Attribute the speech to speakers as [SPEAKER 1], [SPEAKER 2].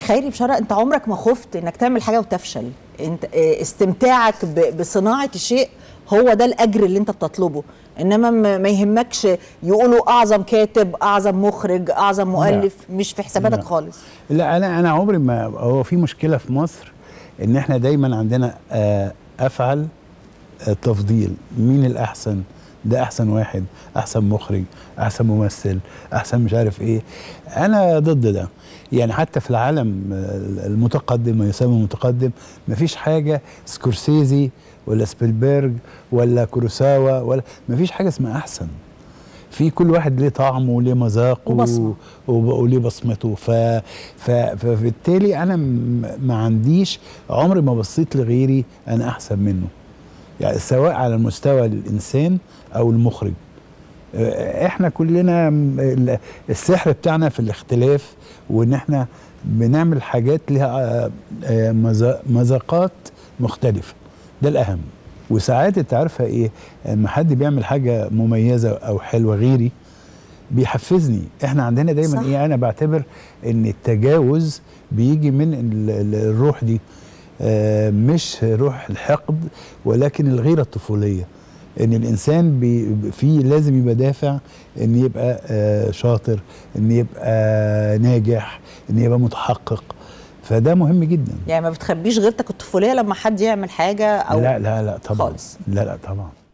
[SPEAKER 1] خيري بشاره انت عمرك ما خفت انك تعمل حاجه وتفشل انت آه، استمتاعك ب- بصناعه الشيء هو ده الاجر اللي انت بتطلبه انما ما ما يهمكش يقولوا اعظم كاتب اعظم مخرج اعظم مؤلف مش في حساباتك
[SPEAKER 2] لا.
[SPEAKER 1] خالص
[SPEAKER 2] لا انا انا عمري ما هو في مشكله في مصر ان احنا دايما عندنا آه، افعل آه، تفضيل مين الاحسن ده احسن واحد احسن مخرج احسن ممثل احسن مش عارف ايه انا ضد ده يعني حتى في العالم آه، المتقدم ما يسمى متقدم مفيش حاجه سكورسيزي ولا سبيلبرج ولا كوروساوا ولا مفيش حاجه اسمها احسن في كل واحد ليه طعمه وليه مذاقه
[SPEAKER 1] وبصمة.
[SPEAKER 2] وب- وليه بصمته ف... ف... فبالتالي انا م... ما عنديش عمري ما بصيت لغيري انا احسن منه يعني سواء على المستوى الانسان او المخرج آه، احنا كلنا م- ال- السحر بتاعنا في الاختلاف وان احنا بنعمل حاجات لها آه، آه، مذا- مذاقات مختلفه ده الاهم وساعات انت عارفه ايه لما حد بيعمل حاجه مميزه او حلوه غيري بيحفزني احنا عندنا دايما
[SPEAKER 1] صح.
[SPEAKER 2] ايه انا بعتبر ان التجاوز بيجي من ال- ال- الروح دي آه، مش روح الحقد ولكن الغيره الطفوليه ان الانسان بي فيه لازم يبقى دافع ان يبقى آه، شاطر ان يبقى ناجح ان يبقى متحقق فده مهم جدا
[SPEAKER 1] يعني ما بتخبيش غيرتك الطفوليه لما حد يعمل حاجه او
[SPEAKER 2] لا لا لا طبعا
[SPEAKER 1] خالص.
[SPEAKER 2] لا لا طبعا